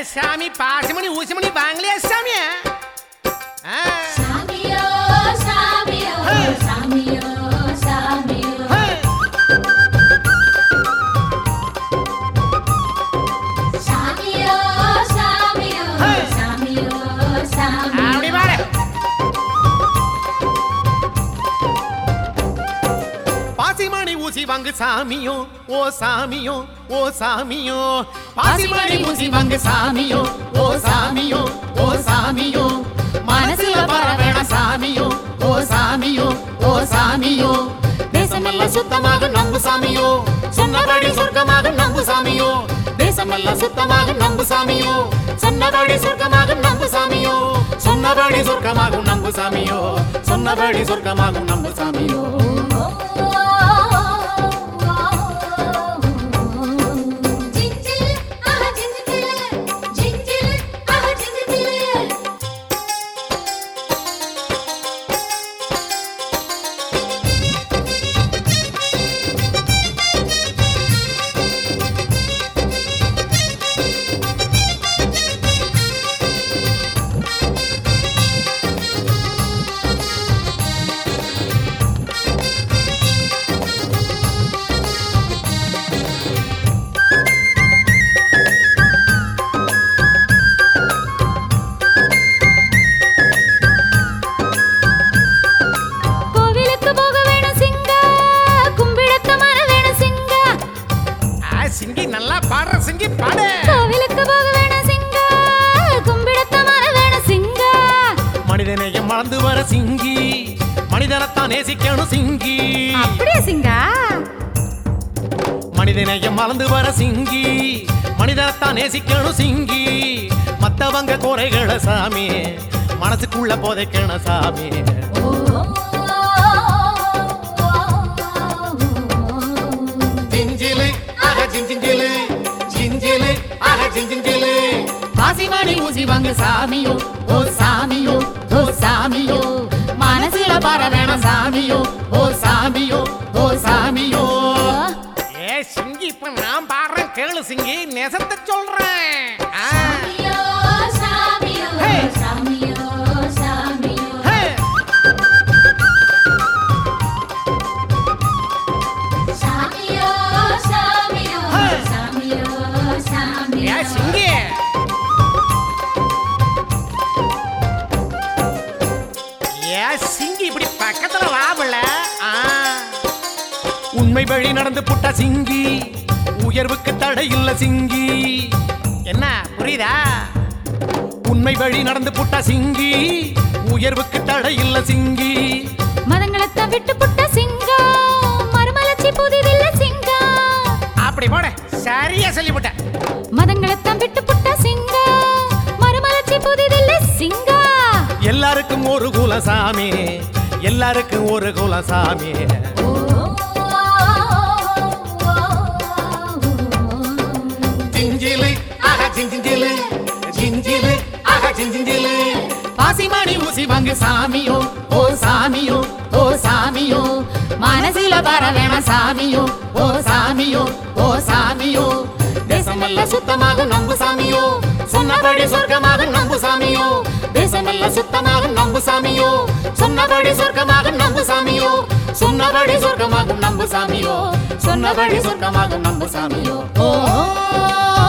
சாமி பாசிமணி ஊசிமணி வாங்கலையா சாமி ஆ, சாமியோ சாமியோ சாமியோ சாமியோ ஹே. சாமியோ சாமியோ ஹே. சாமியோ சாமியோ அப்படி பாரு பாசிமணி ஊசி வாங்கு சாமியோ ஓ சாமியோ ஓ சாமியோ பாசிமணி ஊசி வாங்கு சாமியோ ஓ சாமியோ ஓ சாமியோ மனசுல வர வேணாம் சாமியோ ஓ சாமியோ ஓ சாமியோ தேசமெல்லாம் சுத்தமாக நம்பு சாமியோ சொன்னபடி சொர்க்கமாக நம்பு சாமியோ தேசமெல்லாம் சுத்தமாக நம்பு சாமியோ சொன்னபடி சொர்க்கமாக நம்பு சாமியோ சொன்னபடி சொர்க்கமாகும் நம்பு சாமியோ சொன்னபடி சொர்க்கமாகும் நம்பு சாமியோ ஜிஞ்சில் ஆஹா ஜிஞ்சில் ஜிஞ்சில் ஆஹா ஜிஞ்சில் கோவிலுக்கு போக வேணும் சிங்கா கும்பிடத்த மர வேணும் சிங்கா ஆ, சிங்கி நல்லா பாடுற சிங்கி பாடு கோவிலுக்கு போக வேணும் சிங்கா கும்பிடத்த மர வேணும் சிங்கா மனிதநேயம் மறந்து வர சிங்கி மனிதனைத்தான் நேசிக்கணும் சிங்கி அப்படியே சிங்கா மனிதநேயம் மறந்து வர சிங்கி மனிதனைத்தான் நேசிக்கணும் சிங்கி மத்தவங்க குறைகள சாமி மனசுக்குள்ள போதைக்கணும் சாமி ஜிஞ்சிலு ஆக ஜிஞ்சிஞ்சிலு ஜிஞ்சிலு ஆக ஜிஞ்சிஞ்சிலு பாசிமணி ஊசி வாங்க சாமியோ ஓ சாமியோ ஓ சாமியோ மனசுல பர வேணாம் சாமியோ ஓ சாமியோ ஓ சாமியோ ஏ சிங்கி இப்ப நான் பாடுறேன் கேளு சிங்கி நெசத்தை சொல்றேன் ஆ. சாமியோ சாமியோ ஹே. சாமியோ சாமியோ ஹே. சாமியோ சாமியோ ஹே. சாமியோ ஏ சாமியோ சிங்கி ஏ சிங்கி இப்படி பக்கத்துல வாபல உண்மை வழி நடந்து புட்ட சிங்கி உயர்வுக்கு தடை இல்ல சிங்கி என்ன புரியுதா உண்மை வழி நடந்து புட்ட சிங்கி உயர்வுக்கு தடை இல்ல சிங்கி மதங்களத்தான் விட்டு புட்ட சிங்கா மறுமலர்ச்சி புதிதில்ல சிங்கா அப்படி போட சரியா சொல்லிவிட்ட மதங்களத்தான் விட்டு புட்ட சிங்கா மறுமலர்ச்சி புதிதில்ல சிங்கா எல்லாருக்கும் ஒரு குலசாமி எல்லாருக்கும் ஒரு குலசாமி ஜிஞ்சிலு ஆக ஜிஞ்சிஞ்சிலு ஜிஞ்சிலு ஆக ஜிஞ்சிஞ்சிலு பாசிமணி ஊசி வாங்கு சாமியோ ஓ சாமியோ ஓ சாமியோ மனசுல வர வேணாம் சாமியோ ஓ சாமியோ ஓ சாமியோ தேசமெல்லாம் சுத்தமாக நம்பு சாமியோ சொன்னபடி சொர்க்கமாக நம்பு சாமியோ தேசமெல்லாம் சுத்தமாக நம்பு சாமியோ சொன்னபடி சொர்க்கமாக நம்பு சாமியோ சொன்னபடி சொர்க்கமாக நம்பு சாமியோ சொன்னபடி சொர்க்கமாக நம்பு சாமியோ ஓ